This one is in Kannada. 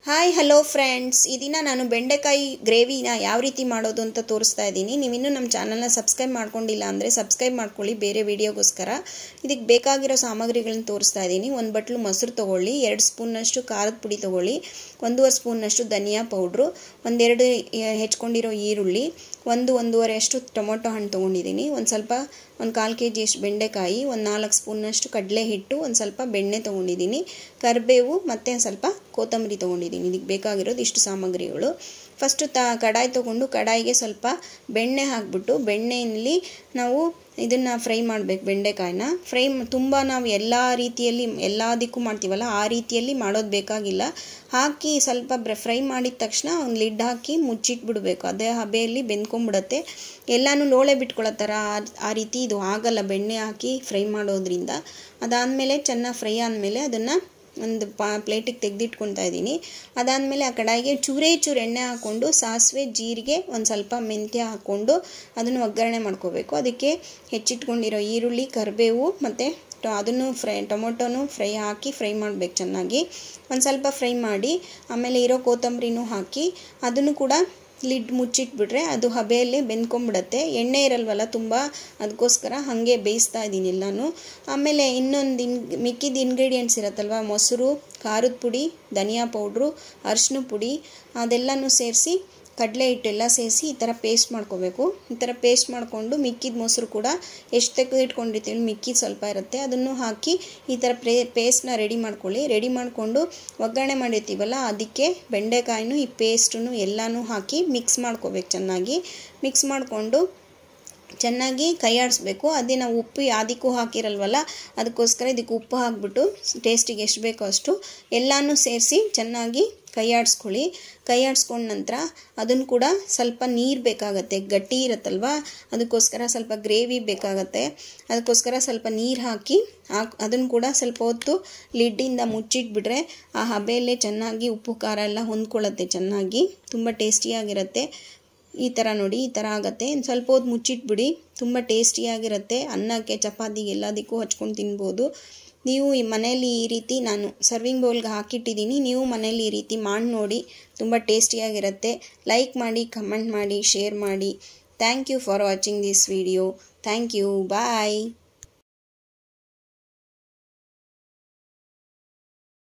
ಹಾಯ್ ಹಲೋ ಫ್ರೆಂಡ್ಸ್ ಈ ದಿನ ನಾನು ಬೆಂಡೆಕಾಯಿ ಗ್ರೇವಿನ ಯಾವ ರೀತಿ ಮಾಡೋದು ಅಂತ ತೋರಿಸ್ತಾ ಇದ್ದೀನಿ ನೀವಿನ್ನೂ ನಮ್ಮ ಚಾನಲ್ನ ಸಬ್ಸ್ಕ್ರೈಬ್ ಮಾಡ್ಕೊಂಡಿಲ್ಲ ಅಂದರೆ ಸಬ್ಸ್ಕ್ರೈಬ್ ಮಾಡ್ಕೊಳ್ಳಿ ಬೇರೆ ವಿಡಿಯೋಗೋಸ್ಕರ ಇದಕ್ಕೆ ಬೇಕಾಗಿರೋ ಸಾಮಗ್ರಿಗಳನ್ನ ತೋರಿಸ್ತಾ ಇದ್ದೀನಿ ಒಂದು ಬಟ್ಲು ಮೊಸರು ತೊಗೊಳ್ಳಿ ಎರಡು ಸ್ಪೂನ್ನಷ್ಟು ಖಾರದ ಪುಡಿ ತೊಗೊಳ್ಳಿ ಒಂದೂವರೆ ಸ್ಪೂನ್ನಷ್ಟು ಧನಿಯಾ ಪೌಡ್ರು ಒಂದೆರಡು ಹೆಚ್ಕೊಂಡಿರೋ ಈರುಳ್ಳಿ ಒಂದು ಒಂದೂವರೆ ಅಷ್ಟು ಟೊಮೊಟೊ ಹಣ್ಣು ತೊಗೊಂಡಿದ್ದೀನಿ ಒಂದು ಸ್ವಲ್ಪ ಒಂದು ಕಾಲು ಕೆ ಜಿಯಷ್ಟು ಬೆಂಡೆಕಾಯಿ ಒಂದು ನಾಲ್ಕು ಸ್ಪೂನ್ನಷ್ಟು ಕಡಲೆ ಹಿಟ್ಟು ಒಂದು ಸ್ವಲ್ಪ ಬೆಣ್ಣೆ ತೊಗೊಂಡಿದ್ದೀನಿ ಕರಿಬೇವು ಮತ್ತು ಒಂದು ಸ್ವಲ್ಪ ಕೊತ್ತಂಬರಿ ತೊಗೊಂಡಿದ್ದೀನಿ ಇದಕ್ಕೆ ಬೇಕಾಗಿರೋದು ಇಷ್ಟು ಸಾಮಗ್ರಿಗಳು ಫಸ್ಟು ತ ಕಡಾಯಿ ತೊಗೊಂಡು ಕಡಾಯಿಗೆ ಸ್ವಲ್ಪ ಬೆಣ್ಣೆ ಹಾಕ್ಬಿಟ್ಟು ಬೆಣ್ಣೆಯಲ್ಲಿ ನಾವು ಇದನ್ನು ಫ್ರೈ ಮಾಡಬೇಕು ಬೆಂಡೆಕಾಯಿನ ಫ್ರೈ ತುಂಬ ನಾವು ಎಲ್ಲ ರೀತಿಯಲ್ಲಿ ಎಲ್ಲದಕ್ಕೂ ಮಾಡ್ತೀವಲ್ಲ ಆ ರೀತಿಯಲ್ಲಿ ಮಾಡೋದು ಬೇಕಾಗಿಲ್ಲ ಹಾಕಿ ಸ್ವಲ್ಪ ಬ್ರ ಫ್ರೈ ಮಾಡಿದ ತಕ್ಷಣ ಒಂದು ಲಿಡ್ ಹಾಕಿ ಮುಚ್ಚಿಟ್ಬಿಡ್ಬೇಕು ಅದೇ ಹಬೆಯಲ್ಲಿ ಬೆಂದ್ಕೊಂಬಿಡತ್ತೆ ಎಲ್ಲನೂ ಲೋಳೆ ಬಿಟ್ಕೊಳ್ಳೋ ಥರ ಆ ರೀತಿ ಇದು ಆಗಲ್ಲ ಬೆಣ್ಣೆ ಹಾಕಿ ಫ್ರೈ ಮಾಡೋದ್ರಿಂದ ಅದಾದಮೇಲೆ ಚೆನ್ನಾಗಿ ಫ್ರೈ ಆದಮೇಲೆ ಅದನ್ನು ಒಂದು ಪಾ ಪ್ಲೇಟಿಗೆ ತೆಗೆದಿಟ್ಕೊತಾ ಇದ್ದೀನಿ ಅದಾದಮೇಲೆ ಆ ಕಡಾಯಿಗೆ ಚೂರೇ ಚೂರು ಎಣ್ಣೆ ಹಾಕ್ಕೊಂಡು ಸಾಸಿವೆ ಜೀರಿಗೆ ಒಂದು ಸ್ವಲ್ಪ ಮೆಂತ್ಯ ಹಾಕ್ಕೊಂಡು ಅದನ್ನು ಒಗ್ಗರಣೆ ಮಾಡ್ಕೋಬೇಕು ಅದಕ್ಕೆ ಹೆಚ್ಚಿಟ್ಕೊಂಡಿರೋ ಈರುಳ್ಳಿ ಕರಿಬೇವು ಮತ್ತು ಟೊ ಅದನ್ನು ಫ್ರೈ ಟೊಮೊಟೊನು ಫ್ರೈ ಹಾಕಿ ಫ್ರೈ ಮಾಡಬೇಕು ಚೆನ್ನಾಗಿ ಒಂದು ಸ್ವಲ್ಪ ಫ್ರೈ ಮಾಡಿ ಆಮೇಲೆ ಇರೋ ಕೊತ್ತಂಬರಿನೂ ಹಾಕಿ ಅದನ್ನು ಕೂಡ ಲಿಡ್ ಮುಚ್ಚಿಟ್ಬಿಟ್ರೆ ಅದು ಹಬೆಯಲ್ಲಿ ಬೆಂದ್ಕೊಂಬಿಡತ್ತೆ ಎಣ್ಣೆ ಇರಲ್ವಲ್ಲ ತುಂಬ ಅದಕ್ಕೋಸ್ಕರ ಹಾಗೆ ಬೇಯಿಸ್ತಾ ಇದ್ದೀನಿ ಎಲ್ಲನೂ ಆಮೇಲೆ ಇನ್ನೊಂದು ಇನ್ ಮಿಕ್ಕಿದ ಇಂಗ್ರೀಡಿಯೆಂಟ್ಸ್ ಇರುತ್ತಲ್ವ ಮೊಸರು ಖಾರದ ಪುಡಿ ಧನಿಯಾ ಪೌಡ್ರು ಅರಿಶಿನ ಪುಡಿ ಅದೆಲ್ಲನೂ ಸೇರಿಸಿ ಕಡಲೆ ಹಿಟ್ಟೆಲ್ಲ ಸೇರಿಸಿ ಈ ಥರ ಪೇಸ್ಟ್ ಮಾಡ್ಕೋಬೇಕು ಈ ಥರ ಪೇಸ್ಟ್ ಮಾಡಿಕೊಂಡು ಮಿಕ್ಕಿದ ಮೊಸರು ಕೂಡ ಎಷ್ಟು ತೆಗೆದಿಟ್ಕೊಂಡಿರ್ತೀವಿ ಮಿಕ್ಕಿದ ಸ್ವಲ್ಪ ಇರುತ್ತೆ ಅದನ್ನು ಹಾಕಿ ಈ ಥರ ಪ್ರೇ ಪೇಸ್ಟ್ನ ರೆಡಿ ಮಾಡ್ಕೊಳ್ಳಿ ರೆಡಿ ಮಾಡಿಕೊಂಡು ಒಗ್ಗರಣೆ ಮಾಡಿರ್ತೀವಲ್ಲ ಅದಕ್ಕೆ ಬೆಂಡೆಕಾಯಿನೂ ಈ ಪೇಸ್ಟನ್ನು ಎಲ್ಲನೂ ಹಾಕಿ ಮಿಕ್ಸ್ ಮಾಡ್ಕೋಬೇಕು ಚೆನ್ನಾಗಿ ಮಿಕ್ಸ್ ಮಾಡಿಕೊಂಡು ಚೆನ್ನಾಗಿ ಕೈ ಆಡಿಸ್ಬೇಕು ಅದೇ ನಾವು ಉಪ್ಪು ಯಾವುದಕ್ಕೂ ಹಾಕಿರಲ್ವಲ್ಲ ಅದಕ್ಕೋಸ್ಕರ ಇದಕ್ಕೆ ಉಪ್ಪು ಹಾಕ್ಬಿಟ್ಟು ಟೇಸ್ಟಿಗೆ ಎಷ್ಟು ಬೇಕೋ ಅಷ್ಟು ಎಲ್ಲನೂ ಸೇರಿಸಿ ಚೆನ್ನಾಗಿ ಕೈ ಆಡಿಸ್ಕೊಳ್ಳಿ ಕೈ ಆಡಿಸ್ಕೊಂಡ ನಂತರ ಅದನ್ನು ಕೂಡ ಸ್ವಲ್ಪ ನೀರು ಬೇಕಾಗತ್ತೆ ಗಟ್ಟಿ ಇರುತ್ತಲ್ವ ಅದಕ್ಕೋಸ್ಕರ ಸ್ವಲ್ಪ ಗ್ರೇವಿ ಬೇಕಾಗತ್ತೆ ಅದಕ್ಕೋಸ್ಕರ ಸ್ವಲ್ಪ ನೀರು ಹಾಕಿ ಹಾಕಿ ಅದನ್ನು ಕೂಡ ಸ್ವಲ್ಪ ಹೊತ್ತು ಲಿಡ್ಡಿಂದ ಮುಚ್ಚಿಟ್ಬಿಟ್ರೆ ಆ ಹಬೆಯಲ್ಲೇ ಚೆನ್ನಾಗಿ ಉಪ್ಪು ಖಾರ ಎಲ್ಲ ಹೊಂದ್ಕೊಳ್ಳುತ್ತೆ ಚೆನ್ನಾಗಿ ತುಂಬ ಟೇಸ್ಟಿಯಾಗಿರುತ್ತೆ ಈ ಥರ ನೋಡಿ ಈ ಥರ ಆಗುತ್ತೆ ಸ್ವಲ್ಪ ಹೊತ್ತು ಮುಚ್ಚಿಟ್ಬಿಡಿ ತುಂಬ ಟೇಸ್ಟಿಯಾಗಿರುತ್ತೆ ಅನ್ನಕ್ಕೆ ಚಪಾತಿಗೆ ಎಲ್ಲದಕ್ಕೂ ಹಚ್ಕೊಂಡು ತಿನ್ಬೋದು ನೀವು ಈ ಮನೆಯಲ್ಲಿ ಈ ರೀತಿ ನಾನು ಸರ್ವಿಂಗ್ ಬೌಲ್ಗೆ ಹಾಕಿಟ್ಟಿದ್ದೀನಿ ನೀವು ಮನೇಲಿ ಈ ರೀತಿ ಮಾಡಿ ನೋಡಿ ತುಂಬ ಟೇಸ್ಟಿಯಾಗಿರುತ್ತೆ ಲೈಕ್ ಮಾಡಿ ಕಮೆಂಟ್ ಮಾಡಿ ಶೇರ್ ಮಾಡಿ thank you for watching this video thank you bye